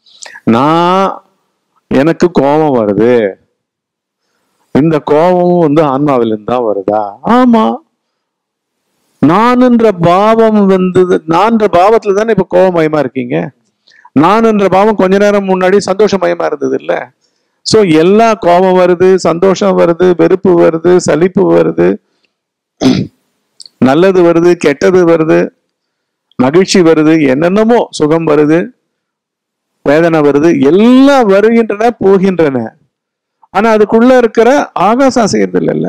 நான் எனக்கு கோபம் வருது இந்த கோபமும் வந்து ஆன்மாவிலிருந்து தான் வருதா ஆமா நான்ன்ற பாவம் வந்து நான்ற பாவத்துல தானே இப்ப கோபமயமா இருக்கீங்க நான்ன்ற பாவம் கொஞ்ச நேரம் முன்னாடி சந்தோஷமயமா இருந்தது இல்ல சோ எல்லா கோபம் வருது சந்தோஷம் வருது வெறுப்பு வருது சலிப்பு வருது நல்லது வருது கெட்டது வருது மகிழ்ச்சி வருது என்னென்னமோ சுகம் வருது வேதனை வருது எல்லாம் வருகின்றன போகின்றன ஆனா அதுக்குள்ள இருக்கிற ஆகாசம் அசைகிறது இல்லைல்ல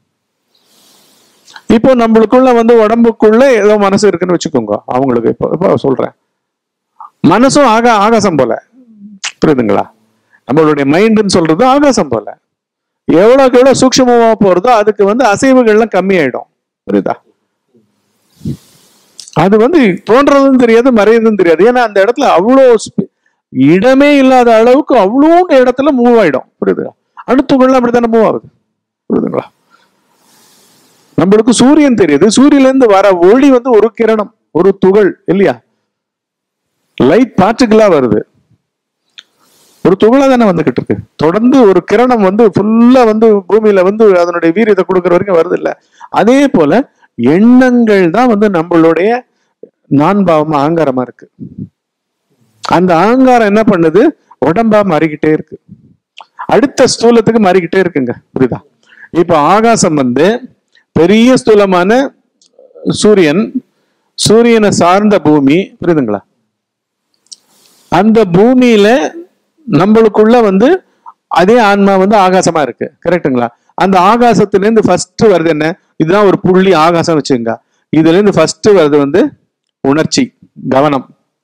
இப்போ நம்மளுக்குள்ள வந்து உடம்புக்குள்ள ஏதோ மனசு இருக்குன்னு வச்சுக்கோங்க அவங்களுக்கு இப்போ இப்போ சொல்றேன் மனசும் ஆகா ஆகாசம் போல புரியுதுங்களா நம்மளுடைய மைண்டுன்னு சொல்றது ஆகாசம் போல எவ்வளவுக்கு எவ்வளவு சூக்ஷ்மமா போறதோ அதுக்கு வந்து அசைவுகள்லாம் கம்மியாயிடும் புரியுதா அது வந்து தோன்றதும் தெரியாது மறையதும் தெரியாது ஏன்னா அந்த இடத்துல அவ்வளோ sp- இடமே இல்லாத அளவுக்கு அவ்வளோ இடத்துல மூவ் ஆயிடும் புரியுதுங்களா அணுத்துகள்லாம் அப்படித்தானே மூவ் ஆகுது புரியுதுங்களா நம்மளுக்கு சூரியன் தெரியுது சூரியன்ல இருந்து வர ஒளி வந்து ஒரு கிரணம் ஒரு துகள் இல்லையா லைட் பார்ட்டிகளா வருது ஒரு துகளா தானே வந்துகிட்டு இருக்கு தொடர்ந்து ஒரு கிரணம் வந்து ஃபுல்லா வந்து பூமியில வந்து அதனுடைய வீரியத்தை கொடுக்குற வரைக்கும் வருது இல்ல அதே போல எண்ணங்கள் தான் வந்து நம்மளுடைய நான் பாவமா அகங்காரமா இருக்கு அந்த அகங்காரம் என்ன பண்ணுது உடம்பா மாறிக்கிட்டே இருக்கு அடுத்த ஸ்தூலத்துக்கு மாறிக்கிட்டே இருக்குங்க புரியுதா இப்போ ஆகாசம் வந்து பெரிய ஸ்தூலமான சூரியன் சூரியனை சார்ந்த பூமி புரியுதுங்களா அந்த பூமியில நம்மளுக்குள்ள வந்து அதே ஆன்மா வந்து ஆகாசமா இருக்கு கரெக்ட்டுங்களா அந்த ஆகாசத்துல இருந்து ஃபர்ஸ்ட் வருது என்ன இதுதான் ஒரு புள்ளி ஆகாசம் வச்சுங்க இதுல இருந்து ஃபர்ஸ்ட் வருது வந்து உணர்ச்சி கவனம்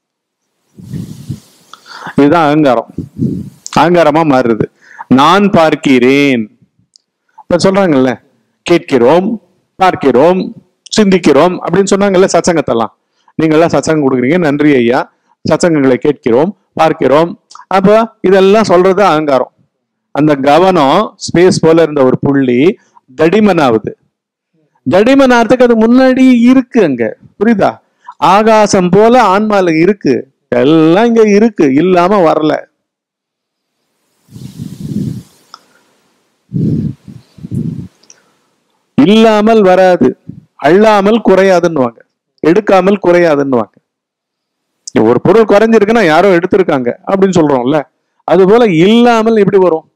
இதுதான் அகங்காரம் அகங்காரமா மாறுது நான் பார்க்கிறேன் இப்ப சொல்றாங்கல்ல கேட்கிறோம் பார்க்கிறோம் சிந்திக்கிறோம் அப்படின்னு சொன்னாங்கல்ல சச்சங்கத்தெல்லாம் நீங்க எல்லாம் சச்சங்கம் கொடுக்குறீங்க நன்றி ஐயா சச்சங்கங்களை கேட்கிறோம் பார்க்கிறோம் அப்ப இதெல்லாம் சொல்றது அகங்காரம் அந்த கவனம் ஸ்பேஸ் போல இருந்த ஒரு புள்ளி தடிமனாகுது தடிமனாகிறதுக்கு அது முன்னாடி இருக்கு அங்க புரியுதா ஆகாசம் போல ஆன்மால இருக்கு எல்லாம் இங்க இருக்கு இல்லாம வரல இல்லாமல் வராது அள்ளாமல் குறையாதுன்னுவாங்க எடுக்காமல் குறையாதுன்னுவாங்க ஒரு பொருள் குறைஞ்சிருக்குன்னா யாரோ எடுத்திருக்காங்க அப்படின்னு சொல்றோம்ல அது போல இல்லாமல் எப்படி வரும்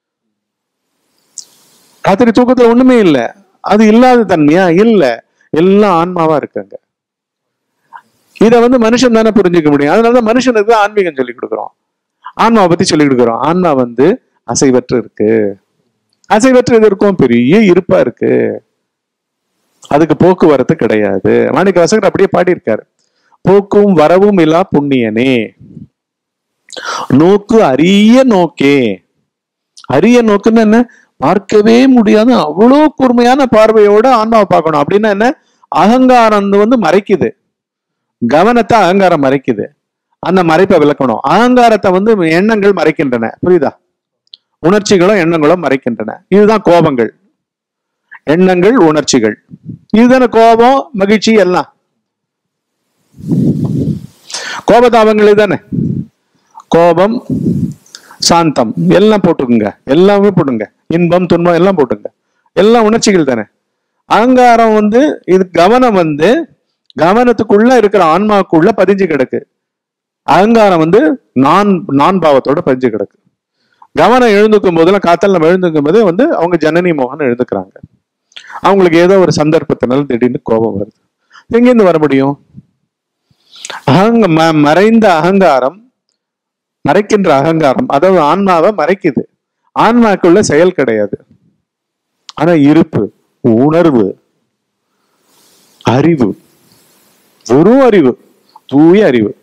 ராத்திரி தூக்கத்துல ஒண்ணுமே இல்ல அது இல்லாத தன்மையா இல்ல எல்லாம் ஆன்மாவா இருக்காங்க இத வந்து மனுஷன் தானே புரிஞ்சுக்க முடியும் அதனாலதான் மனுஷனுக்கு தான் ஆன்மீகம் சொல்லி கொடுக்குறோம் ஆன்மாவை பத்தி சொல்லி கொடுக்குறோம் ஆன்மா வந்து அசைவற்று இருக்கு அசைவற்று இது இருக்கும் பெரிய இருப்பா இருக்கு அதுக்கு போக்குவரத்து கிடையாது மாணிக்க வாசகர் அப்படியே பாடியிருக்காரு போக்கும் வரவும் இல்லா புண்ணியனே நோக்கு அரிய நோக்கே அரிய நோக்குன்னு என்ன பார்க்கவே முடியாத அவ்வளோ கூர்மையான பார்வையோட ஆன்மாவை பார்க்கணும் அப்படின்னா என்ன அகங்காரம் வந்து மறைக்குது கவனத்தை அகங்காரம் மறைக்குது அந்த மறைப்பை விளக்கணும் அகங்காரத்தை வந்து எண்ணங்கள் மறைக்கின்றன புரியுதா உணர்ச்சிகளும் எண்ணங்களும் மறைக்கின்றன இதுதான் கோபங்கள் எண்ணங்கள் உணர்ச்சிகள் இதுதானே கோபம் மகிழ்ச்சி எல்லாம் கோபதாபங்கள் இதுதானே கோபம் சாந்தம் எல்லாம் போட்டுக்குங்க எல்லாமே போட்டுங்க இன்பம் துன்பம் எல்லாம் போட்டுங்க எல்லாம் உணர்ச்சிகள் தானே அகங்காரம் வந்து இது கவனம் வந்து கவனத்துக்குள்ள இருக்கிற ஆன்மாக்குள்ள பதிஞ்சு கிடக்கு அகங்காரம் வந்து நான் நான் பாவத்தோட பதிஞ்சு கிடக்கு கவனம் எழுந்துக்கும் போதெல்லாம் காத்தால் நம்ம எழுந்துக்கும் போது வந்து அவங்க ஜனனி மோகன் எழுந்துக்கிறாங்க அவங்களுக்கு ஏதோ ஒரு சந்தர்ப்பத்தினால திடீர்னு கோபம் வருது எங்கேருந்து வர முடியும் அகங்க ம- மறைந்த அகங்காரம் மறைக்கின்ற அகங்காரம் அதாவது ஆன்மாவை மறைக்குது ஆன்மாக்குள்ள செயல் கிடையாது ஆனா இருப்பு உணர்வு அறிவு வெறும் அறிவு தூய அறிவு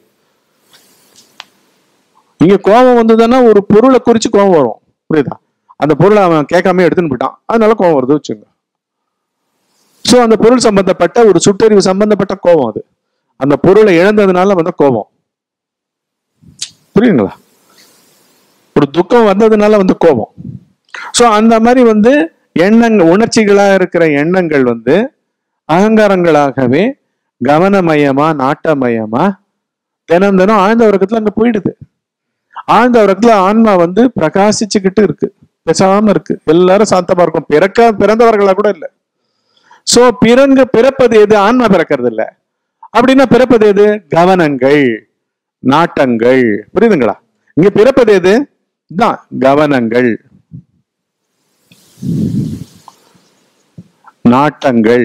இங்க கோபம் வந்ததுன்னா ஒரு பொருளை குறிச்சு கோபம் வரும் புரியுதா அந்த பொருளை அவன் கேட்காம எடுத்துன்னு போயிட்டான் அதனால கோபம் வருது வச்சுங்க சோ அந்த பொருள் சம்பந்தப்பட்ட ஒரு சுட்டறிவு சம்பந்தப்பட்ட கோபம் அது அந்த பொருளை இழந்ததுனால வந்த கோபம் புரியுதுங்களா ஒரு துக்கம் வந்ததுனால வந்து கோபம் சோ அந்த மாதிரி வந்து எண்ணங்கள் உணர்ச்சிகளா இருக்கிற எண்ணங்கள் வந்து அகங்காரங்களாகவே கவனமயமா நாட்டமயமா தினம் தினம் ஆழ்ந்த உறக்கத்துல அங்க போயிடுது ஆழ்ந்த உறக்கத்துல ஆன்மா வந்து பிரகாசிச்சுக்கிட்டு இருக்கு பேசாம இருக்கு எல்லாரும் சாந்தமா இருக்கும் பிறக்க பிறந்தவர்களா கூட இல்ல சோ பிறங்க பிறப்பது எது ஆன்மா பிறக்கிறது இல்ல அப்படின்னா பிறப்பது எது கவனங்கள் நாட்டங்கள் புரியுதுங்களா இங்க பிறப்பது எது தான் கவனங்கள் நாட்டங்கள்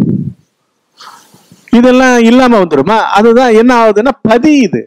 இதெல்லாம் இல்லாம வந்துருமா அதுதான் என்ன ஆகுதுன்னா பதியுது